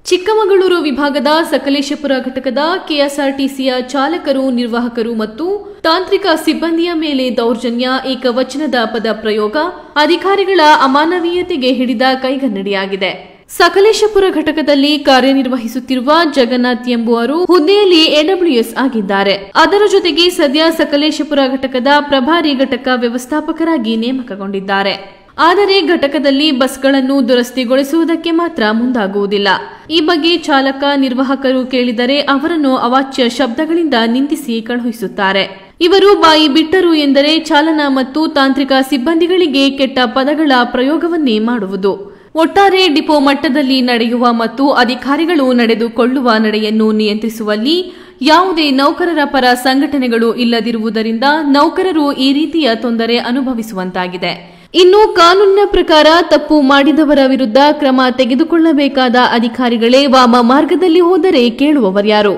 ಚಿಕ್ಕಮಗಳೂರು ವಿಭಾಗದ ಸಕಲೇಶಪುರ ಘಟಕದ ಕೆಎಸ್ಆರ್ಟಿಸಿಯ ಚಾಲಕರು ನಿರ್ವಾಹಕರು ಮತ್ತು ತಾಂತ್ರಿಕ ಸಿಬ್ಬಂದಿಯ ಮೇಲೆ ದೌರ್ಜನ್ಯ ಏಕವಚನದ ಪದ ಪ್ರಯೋಗ ಅಧಿಕಾರಿಗಳ ಅಮಾನವೀಯತೆಗೆ ಹಿಡಿದ ಕೈಗನ್ನಡಿಯಾಗಿದೆ ಸಕಲೇಶಪುರ ಘಟಕದಲ್ಲಿ ಕಾರ್ಯನಿರ್ವಹಿಸುತ್ತಿರುವ ಜಗನ್ನಾಥ್ ಎಂಬುವರು ಹುದ್ದೆಯಲ್ಲಿ ಎಡಬ್ಲ್ಯೂಎಸ್ ಆಗಿದ್ದಾರೆ ಅದರ ಜೊತೆಗೆ ಸದ್ಯ ಸಕಲೇಶಪುರ ಘಟಕದ ಪ್ರಭಾರಿ ಘಟಕ ವ್ಯವಸ್ಥಾಪಕರಾಗಿ ನೇಮಕಗೊಂಡಿದ್ದಾರೆ ಆದರೆ ಘಟಕದಲ್ಲಿ ಬಸ್ಗಳನ್ನು ದುರಸ್ತಿಗೊಳಿಸುವುದಕ್ಕೆ ಮಾತ್ರ ಮುಂದಾಗುವುದಿಲ್ಲ ಈ ಬಗ್ಗೆ ಚಾಲಕ ನಿರ್ವಾಹಕರು ಕೇಳಿದರೆ ಅವರನ್ನು ಅವಾಚ್ಯ ಶಬ್ದಗಳಿಂದ ನಿಂದಿಸಿ ಕಳುಹಿಸುತ್ತಾರೆ ಇವರು ಬಾಯಿ ಬಿಟ್ಟರು ಎಂದರೆ ಚಾಲನಾ ಮತ್ತು ತಾಂತ್ರಿಕ ಸಿಬ್ಬಂದಿಗಳಿಗೆ ಕೆಟ್ಟ ಪದಗಳ ಪ್ರಯೋಗವನ್ನೇ ಮಾಡುವುದು ಒಟ್ಟಾರೆ ಡಿಪೋ ಮಟ್ಟದಲ್ಲಿ ನಡೆಯುವ ಮತ್ತು ಅಧಿಕಾರಿಗಳು ನಡೆದುಕೊಳ್ಳುವ ನಡೆಯನ್ನು ನಿಯಂತ್ರಿಸುವಲ್ಲಿ ಯಾವುದೇ ನೌಕರರ ಪರ ಸಂಘಟನೆಗಳು ಇಲ್ಲದಿರುವುದರಿಂದ ನೌಕರರು ಈ ರೀತಿಯ ತೊಂದರೆ ಅನುಭವಿಸುವಂತಾಗಿದೆ ಇನ್ನು ಕಾನೂನಿನ ಪ್ರಕಾರ ತಪ್ಪು ಮಾಡಿದವರ ವಿರುದ್ಧ ಕ್ರಮ ತೆಗೆದುಕೊಳ್ಳಬೇಕಾದ ಅಧಿಕಾರಿಗಳೇ ವಾಮ ಮಾರ್ಗದಲ್ಲಿ ಹೋದರೆ ಕೇಳುವವರ್ಯಾರು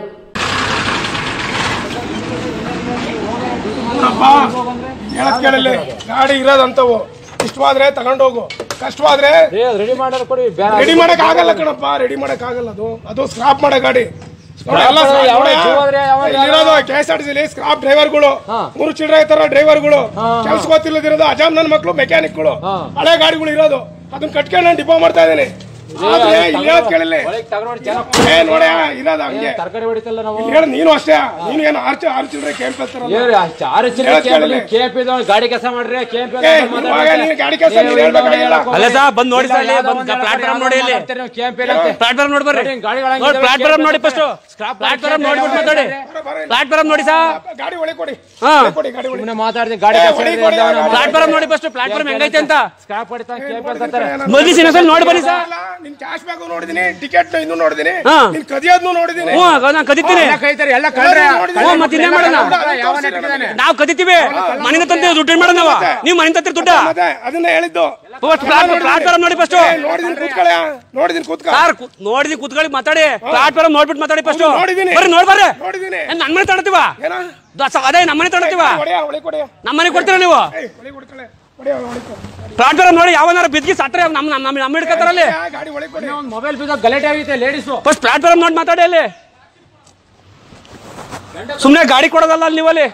ಅಪ್ಪ ಹೇಳಕ್ ಕೇಳಲ್ಲಿ ಗಾಡಿ ಇರೋದಂತವು ಇಷ್ಟವಾದ್ರೆ ತಗೊಂಡೋಗು ಕಷ್ಟವಾದ್ರೆ ರೆಡಿ ಮಾಡೋದು ಕೊಡಿ ಬೇರೆ ರೆಡಿ ಮಾಡಕ್ ಆಗಲ್ಲ ಕಣಪ್ಪ ರೆಡಿ ಮಾಡಕ್ ಆಗಲ್ಲ ಅದು ಅದು ಸ್ಕ್ರಾಪ್ ಮಾಡೋ ಗಾಡಿ ನೋಡಿ, ಎಲ್ಲ ಮಾಡೋದು scrap ಯಾವ ನೋಡಿ, ಜೀವ ಆದ್ರೆ ಯಾವ ಇಲ್ಲಿರೋದು ಕೆ ಎಸ್ ಆರ್ ಟಿ ಸಿಲಿ ಸ್ಕ್ರಾಪ್ ಡ್ರೈವರ್ಗಳು ಮೂರು ಚಿಲ್ಲರೆ ತರ ಡ್ರೈವರ್ಗಳು ಕೆಲ್ಸ ಗೊತ್ತಿಲ್ಲದಿರೋದು ಅಜಾಮ್ ನನ್ನ ಮಕ್ಕಳು ಮೆಕ್ಯಾನಿಕ್ಗಳು ಹಳೆ ಗಾಡಿಗಳು ಇರೋದು ಅದನ್ನ ಕಟ್ಕೊಂಡು ನಾನು ಡಿಪೋ ಮಾಡ್ತಾ ಇದ್ದೀನಿ ಆದ್ರೆ ಇಲ್ಲಿ ಹೇಳಕ್ ಕೇಳಲ್ಲಿ ಒಳಗೆ ತಗೊಂಡು ಚೆನ್ನಾಗಿ ಏ ನೋಡ ಇರೋದು ಹಂಗೆ ತರಕಾರಿ ಹೊಡಿತಲ್ಲ ನಾವು ಇಲ್ಲಿ ಹೇಳು ನೀನು ಅಷ್ಟೇ ನೀನು ಏನು ಆರು ಆರು ಚಿಲ್ಲರೆ ಕೇಳ್ತಾ ಏನ್ ಆರು ಚಿಲ್ಲರೆ ಹೇಳಕ್ ಕೇಳಲಿ. ಕೆಪಿ ಗಾಡಿ ಕೆಲಸ ಮಾಡ್ರಿ ಕೆಪಿ ಏ, ಇವಾಗ ನೀನು ಗಾಡಿ ಕೆಲಸ ನೀನು ಹೇಳ್ಬೇಕಾಗಿಲ್ಲ ಅಲ್ಲ ಸಾ ಬಂದ್ ನೋಡಿ ಸರ್ ಇಲ್ಲಿ ಬಂದ್ ಪ್ಲಾಟ್ಫಾರ್ಮ್ ನೋಡಿ ಇಲ್ಲಿ ಪ್ಲಾಟ್ಫಾರ್ಮ್ ನೋಡಿ ಬರ್ರಿ ನೋಡಿ ಪ್ಲಾಟ್ಫಾರ್ಮ್ ನೋಡಿ ಫಸ್ಟ್ ಪ್ಲಾಟ್ಫಾರ್ಮ್ ನೋಡ್ಬಿಟ್ಟು ಮಾತಾಡಿ ಪ್ಲಾಟ್ಫಾರ್ಮ್ ನೋಡಿ ಸಾ ಗಾಡಿ ಒಳಗೆ ಕೊಡಿ ಹಾ ಒಳಗೆ ಕೊಡಿ ಗಾಡಿ ಒಳಗೆ ಸುಮ್ಮನೆ ಮಾತಾಡ್ತೀನಿ ಗಾಡಿ ಏ, ಕೆಲಸ ಹೊಡಿ, ಕೊಡಿ, ಗಾಡಿ. ಪ್ಲಾಟ್ಫಾರ್ಮ್ ನೋಡಿ ಫಸ್ಟ್ ಪ್ಲಾಟ್ಫಾರ್ಮ್ ಹೆಂಗೈತೆ ಅಂತ ಸ್ಕ್ರಾಪ್ ಹೊಡಿತಾ ಕೆಪಿ ಅಂತಾರೆ ಮೋದಿ ಸಿನಿಮಾ ನೋಡಿ ಬನ್ನಿ ಸರ್ ಅಲ್ಲ, ನಿನ್ ಕ್ಯಾಶ್ ಬ್ಯಾಗ್ ನೋಡಿದೀನಿ ಟಿಕೆಟ್ ಇನ್ನು ನೋಡಿದೀನಿ ಹಾ. ನಿನ್ ಕದಿಯೋದ್ನು ನೋಡಿದೀನಿ ಹ್ಞೂ ನಾನು ಕದಿತೀನಿ ಕೈತಾರೆ ಎಲ್ಲ ಕಳ್ರೆ ಹ್ಞೂ ಮತ್ತೆ ಇನ್ನೇನ್ ಮಾಡೋಣ ನಾವು ಕದಿತೀವಿ ಮನೆಯಿಂದ ತಂದು ದುಡ್ಡು ಮಾಡೋಣ ನಾವು ನೀವು ಮನೆ ತಂದ್ರೆ ದುಡ್ಡ ಮತ್ತೆ ಅದನ್ನ ಹೇಳಿದ್ದು ಪ್ಲಾಟ್ಫಾರ್ಮ್ ನೋಡಿ ಫಸ್ಟ್ ಏ, ನೋಡಿದೀನಿ ಕೂತ್ಕೊಳ್ಳ ನೋಡಿದೀನಿ ಕೂತ್ಕ ಸರ್ ನೋಡಿದಿ ಕೂತ್ಕೊಳ್ಳಿ ಮಾತಾಡಿ ಪ್ಲಾಟ್ಫಾರ್ಮ್ ನೋಡ್ಬಿಟ್ಟು ಮಾತಾಡಿ ಫಸ್ಟ್ ಹೌದು, ನೋಡಿದೀನಿ. ಬರ್ರಿ ನೋಡ್ ಬರ್ರಿ ನೋಡಿದೀನಿ ಏನ್ ನನ್ ಮನೆ ತಗೊಳ್ತೀವ ಏನ ಅದೇ ನಮ್ಮ ಮನೆ ತಗೊಳ್ತೀವ ಹೊಡೆಯ ಒಳಗೆ ಕೊಡೆಯ ನಮ್ಮ ಮನೆ ಕೊಡ್ತೀರಾ ನೀವು ಏಯ್ ಒಳಗೆ ಕೊಡ್ಕೊಳ್ಳೆ ಹೊಡೆಯ ಒಳಗೆ ಕೊಡು. ಪ್ಲಾಟ್ಫಾರ್ಮ್ ನೋಡಿ ಯಾವನಾರ ಬಿದ್ಗಿ ಸಟ್ರೆ ನಮ್ಮ ನಮ್ಮ ನಮ್ಮ ಹಿಡ್ಕತ್ತಾರಲ್ಲಿ ಏ, ಗಾಡಿ ಒಳಗೆ ಕೊಡಿ ಮೊಬೈಲ್ ಬಿದ್ದ ಗಲಾಟೆ ಆಗೈತೆ ಲೇಡೀಸು ಫಸ್ಟ್ ಪ್ಲಾಟ್ಫಾರ್ಮ್ ನೋಡಿ ಮಾತಾಡಿ ಅಲ್ಲಿ ಸುಮ್ನೆ ಗಾಡಿ ಕೊಡೋದಲ್ಲ ಅಲ್ಲಿ ನೀವಲ್ಲಿ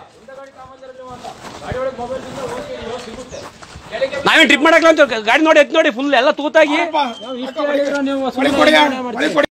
ನಾವೇನ್ ಟ್ರಿಪ್ ಮಾಡಕ್ಲ ಅಂತ ಗಾಡಿ ನೋಡಿ ಎತ್ ನೋಡಿ ಫುಲ್ ಎಲ್ಲ ತೂತಾಗಿ ಒಳಗೆ ಕೊಡೆಯ ಒಳಗೆ ಕೊಡಿ